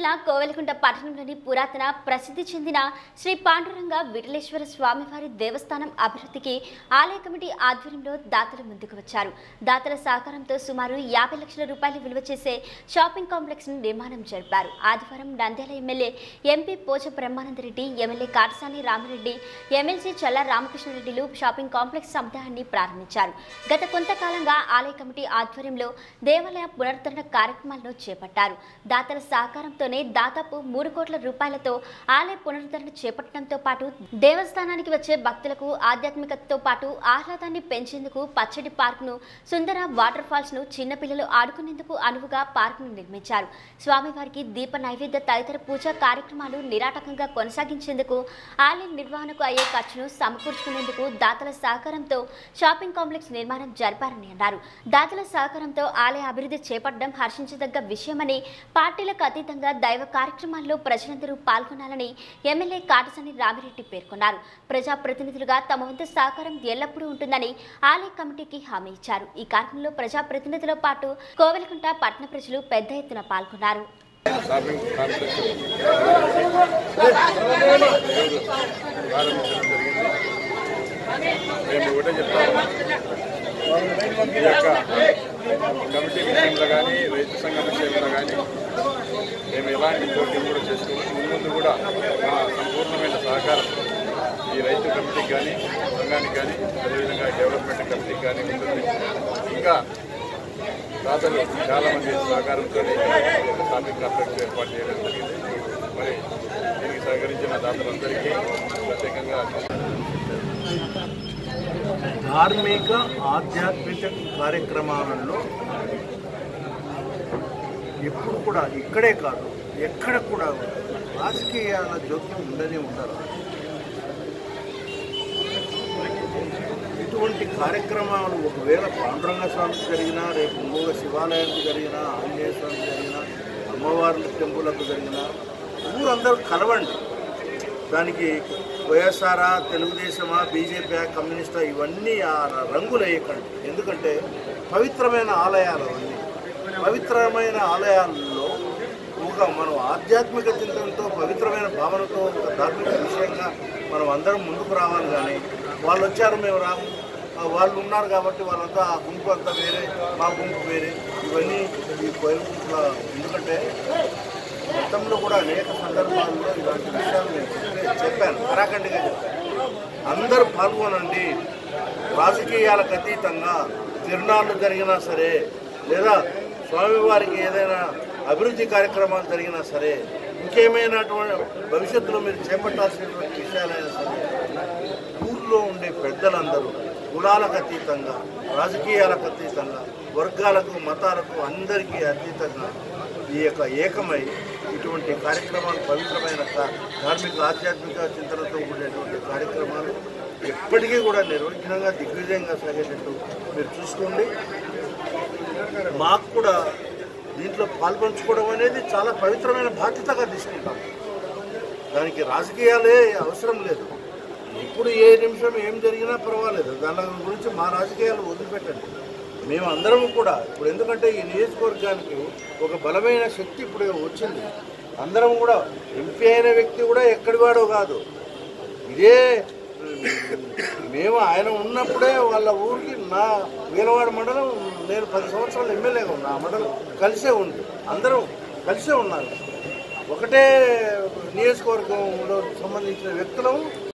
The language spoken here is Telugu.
జిల్లా కోవెలకుంట పట్టణంలోని పురాతన ప్రసిద్ధి చెందిన శ్రీ పాండురంగ విఠలేశ్వర స్వామివారి దేవస్థానం అభివృద్ధికి ఆలయ కమిటీ ఆధ్వర్యంలో దాతలు ముందుకు వచ్చారు దాతల సహకారంతో సుమారు యాభై లక్షల రూపాయలు విలువ చేసే షాపింగ్ కాంప్లెక్స్ ను నిర్మాణం జరిపారు ఆదివారం Nandyal MLA MP Pocha Brahmananda Reddy MLA Katasani Rami Reddy MLC Challa రామకృష్ణారెడ్డిలు షాపింగ్ కాంప్లెక్స్ సముదాయాన్ని ప్రారంభించారు గత కొంతకాలంగా ఆలయ కమిటీ ఆధ్వర్యంలో దేవాలయ పునరుద్ధరణ కార్యక్రమాలను చేపట్టారు దాతల సహకారంతోనే దాదాపు మూడు కోట్ల రూపాయలతో ఆలయ పునరుద్ధరణ చేపట్టడంతో పాటు దేవస్థానానికి వచ్చే భక్తులకు ఆధ్యాత్మికతతో పాటు ఆహ్లాదాన్ని పెంచేందుకు పచ్చడి పార్క్ ను సుందర వాటర్ ఫాల్స్ ను చిన్నపిల్లలు ఆడుకునేందుకు అనువుగా పార్క్ ను నిర్మించారు స్వామివారికి దీప నైవేద్య తదితర పూజా కార్యక్రమాలు నిరాటకంగా కొనసాగించేందుకు ఆలయ నిర్వహణకు అయ్యే ఖర్చును సమకూర్చుకునేందుకు దాతల సహకారంతో షాపింగ్ కాంప్లెక్స్ నిర్మాణం జరిపారని అన్నారు దాతల సహకారంతో ఆలయ అభివృద్ధి చేపట్టడం హర్షించదగ్గ విషయమని పార్టీలకు అతీతంగా దైవ కార్యక్రమాల్లో ప్రజలందరూ పాల్గొనాలని ఎమ్మెల్యే కాటసాని రామిరెడ్డి పేర్కొన్నారు ప్రజాప్రతినిధులుగా తమ వంతు సహకారం ఎల్లప్పుడూ ఉంటుందని ఆలయ కమిటీకి హామీ ఇచ్చారు ఈ కార్యక్రమంలో ప్రజాప్రతినిధులతో పాటు కోవెలకుంట పట్టణ ప్రజలు పెద్ద ఎత్తున పాల్గొన్నారు షాపింగ్ కాంప్లెక్స్ ప్రారంభించడం జరిగింది మేము ఒకటే చెప్తాము ఈ యొక్క కమిటీ విషయంలో కానీ రైతు సంఘం విషయంలో కానీ మేము ఎలాంటి పోటీ కూడా చేసుకోవచ్చు ముందు కూడా మా సంపూర్ణమైన సహకారం ఈ రైతు కమిటీకి కానీ సంఘానికి కానీ అదేవిధంగా డెవలప్మెంట్ కమిటీకి కానీ ఉంటుంది ఇంకా దాతలు చాలా మంది సహకారంతో షాపింగ్ కాంప్లెక్స్ ఏర్పాటు చేయడం జరిగింది మరి దీనికి సహకరించిన దాతలందరికీ ప్రత్యేకంగా ధార్మిక ఆధ్యాత్మిక కార్యక్రమాలలో ఎప్పుడు కూడా ఇక్కడే కాదు ఎక్కడ కూడా రాజకీయాల జోక్యం ఉండనే ఉండరు ఇటువంటి కార్యక్రమాలు ఒకవేళ పాండురంగ స్వామికి జరిగినా రేపు ఇంకొక శివాలయానికి జరిగినా ఆంజనేయ స్వామికి జరిగినా అమ్మవార్ల టెంపుల్కు జరిగినా ఊరందరూ కలవండి దానికి వైఎస్ఆరా తెలుగుదేశమా బీజేపీ కమ్యూనిస్టా ఇవన్నీ ఆ రంగులు వేయకండి ఎందుకంటే పవిత్రమైన ఆలయాలు అవన్నీ పవిత్రమైన ఆలయాల్లో ఒక మనం ఆధ్యాత్మిక చింతనతో పవిత్రమైన భావనతో ఒక ధార్మిక విషయంగా మనం అందరం ముందుకు రావాలి కానీ వాళ్ళు వచ్చారు మేము రాము ఆ, వాళ్ళు ఉన్నారు కాబట్టి వాళ్ళంతా ఆ గుంపు అంతా వేరే మా గుంపు వేరే ఇవన్నీ ఈ కోయిల గుంపులో ఎందుకంటే గతంలో కూడా అనేక సందర్భాల్లో ఇలాంటి విషయాలు నేను చెప్పే- చెప్పాను కరాఖండిగా చెప్పాను అందరూ పాల్గొనండి రాజకీయాలకు అతీతంగా తిరునాళ్ళు జరిగినా సరే లేదా స్వామివారికి ఏదైనా అభివృద్ధి కార్యక్రమాలు జరిగినా సరే ఇంకేమైనటువంటి భవిష్యత్తులో మీరు చేపట్టాల్సినటువంటి విషయాలైనా సరే ఊర్లో ఉండే పెద్దలందరూ కులాలకు అతీతంగా రాజకీయాలకు అతీతంగా వర్గాలకు మతాలకు అందరికీ అతీతంగా ఈ యొక్క ఏకమై ఇటువంటి కార్యక్రమాలు పవిత్రమైన కా- ధార్మిక ఆధ్యాత్మిక చింతనతో కూడినటువంటి కార్యక్రమాలు ఎప్పటికీ కూడా నిర్విఘ్నంగా దిగ్విజయంగా సాగేటట్టు మీరు చూసుకోండి మాకు కూడా దీంట్లో పాల్పంచుకోవడం అనేది చాలా పవిత్రమైన బాధ్యతగా తీసుకుంటాం దానికి రాజకీయాలే అవసరం లేదు ఇప్పుడు ఏ నిమిషం ఏం జరిగినా పర్వాలేదు దాని గురించి మా రాజకీయాలు వదిలిపెట్టండి మేము అందరం కూడా ఇప్పుడు ఎందుకంటే ఈ నియోజకవర్గానికి ఒక బలమైన శక్తి ఇప్పుడు వచ్చింది అందరం కూడా ఎంపీ అయిన వ్యక్తి కూడా ఎక్కడి వాడో కాదు ఇదే మేము ఆయన ఉన్నప్పుడే వాళ్ళ ఊరికి నా వీలవాడ మండలం నేను పది సంవత్సరాలు ఎమ్మెల్యేగా ఉన్నా ఆ మండలం కలిసే ఉంది అందరం కలిసే ఉన్నారు ఒకటే నియోజకవర్గంలో సంబంధించిన వ్యక్తులం